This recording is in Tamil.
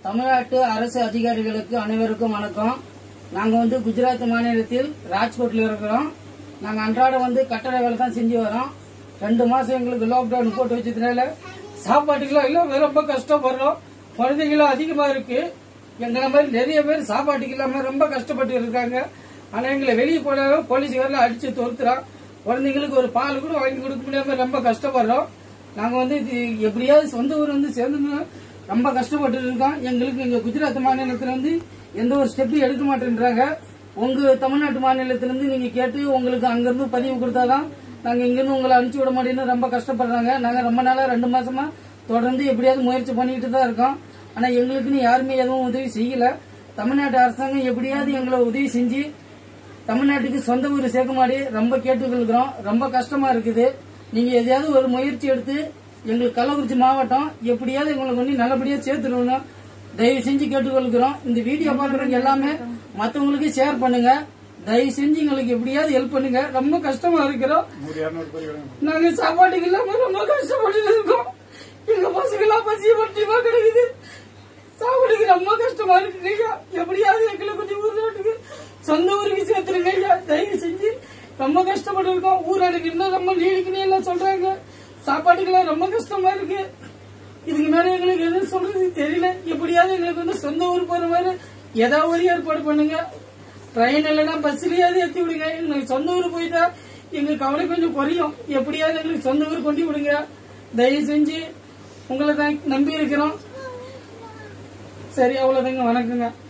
தமிழ்நாட்டு அரசு அதிகாரிகளுக்கு அனைவருக்கும் வணக்கம் நாங்க வந்து குஜராத் மாநிலத்தில் ராஜ்கோட்ல இருக்கிறோம் நாங்க அன்றாடம் வந்து கட்டட வேலை தான் செஞ்சு வரோம் ரெண்டு மாசம் எங்களுக்கு லாக்டவுன் போட்டு வச்சதுனால சாப்பாட்டுக்கெல்லாம் இல்லாம ரொம்ப கஷ்டப்படுறோம் குழந்தைங்களும் அதிகமா இருக்கு எங்களை மாதிரி நிறைய பேர் சாப்பாட்டுக்கு இல்லாம ரொம்ப கஷ்டப்பட்டு இருக்காங்க ஆனா எங்களை வெளியே போனாலும் போலீஸ்காரில் அடிச்சு துரத்துறோம் குழந்தைங்களுக்கு ஒரு பால் கூட வாங்கி கொடுக்க முடியாம ரொம்ப கஷ்டப்படுறோம் நாங்க வந்து இது எப்படியாவது சொந்த ஊர் வந்து சேர்ந்து ரொம்ப கஷ்டப்பட்டு இருக்கோம் எங்களுக்கு இங்க குஜராத் மாநிலத்துல வந்து எந்த ஒரு ஸ்டெப்பும் எடுக்க மாட்டேன்றாங்க உங்க தமிழ்நாட்டு மாநிலத்துல இருந்து நீங்க கேட்டு உங்களுக்கு அங்கிருந்து பதிவு கொடுத்தாதான் நாங்க இங்கிருந்து உங்களை அனுப்பிச்சு விட மாட்டேன்னு ரொம்ப கஷ்டப்படுறாங்க நாங்க ரொம்ப நாளா ரெண்டு மாசமா தொடர்ந்து எப்படியாவது முயற்சி பண்ணிட்டு தான் இருக்கோம் ஆனா எங்களுக்குன்னு யாருமே எதுவும் உதவி செய்யல தமிழ்நாட்டு அரசாங்கம் எப்படியாவது எங்களை உதவி செஞ்சு தமிழ்நாட்டுக்கு சொந்த ஊர் சேர்க்குமாடி ரொம்ப கேட்டுக்கொள்கிறோம் ரொம்ப கஷ்டமா இருக்குது நீங்க எதையாவது ஒரு முயற்சி எடுத்து எங்களுக்கு கள்ளக்குறிச்சி மாவட்டம் எப்படியாவது எங்களுக்கு வந்து நல்லபடியா சேர்த்துடணும் தயவு செஞ்சு கேட்டுக்கொள்கிறோம் இந்த வீடியோ பாக்குறவங்க எல்லாமே மத்தவங்களுக்கு ஷேர் பண்ணுங்க தயவு செஞ்சு எங்களுக்கு எப்படியாவது ஹெல்ப் பண்ணுங்க ரொம்ப கஷ்டமா இருக்கிறோம் நாங்க சாப்பாட்டுக்கு இல்லாம ரொம்ப கஷ்டப்பட்டு இருக்கோம் எங்க பசங்க எல்லாம் பசிய பட்டியமா கிடைக்குது சாப்பாடுக்கு ரொம்ப கஷ்டமா இருக்குங்க ஐயா எப்படியாவது எங்களை கொஞ்சம் ஊர் நாட்டுக்கு சொந்த ஊருக்கு சேர்த்துருங்க ஐயா தயவு செஞ்சு ரொம்ப கஷ்டப்பட்டு இருக்கோம் ஊராளுக்கு இன்னும் ரொம்ப நீடிக்கணும் எல்லாம் சொல்றாங்க சாப்பாட்டுக்கெல்லாம் ரொம்ப கஷ்டமா இருக்கு இதுக்கு மேல எங்களுக்கு எதுவும் சொல்றது தெரியல எப்படியாவது எங்களுக்கு வந்து சொந்த ஊர் போற மாதிரி ஏதாவது ஒரு ஏற்பாடு பண்ணுங்க ட்ரெயின் இல்லைன்னா பஸ்லயாவது ஏத்தி விடுங்க எங்களுக்கு சொந்த ஊர் போயிட்டா எங்களுக்கு கவலை கொஞ்சம் குறையும் எப்படியாவது எங்களுக்கு சொந்த ஊர் கொண்டு விடுங்க தயவு செஞ்சு உங்களை தான் நம்பி இருக்கிறோம் சரி அவ்வளவுதாங்க வணக்கங்க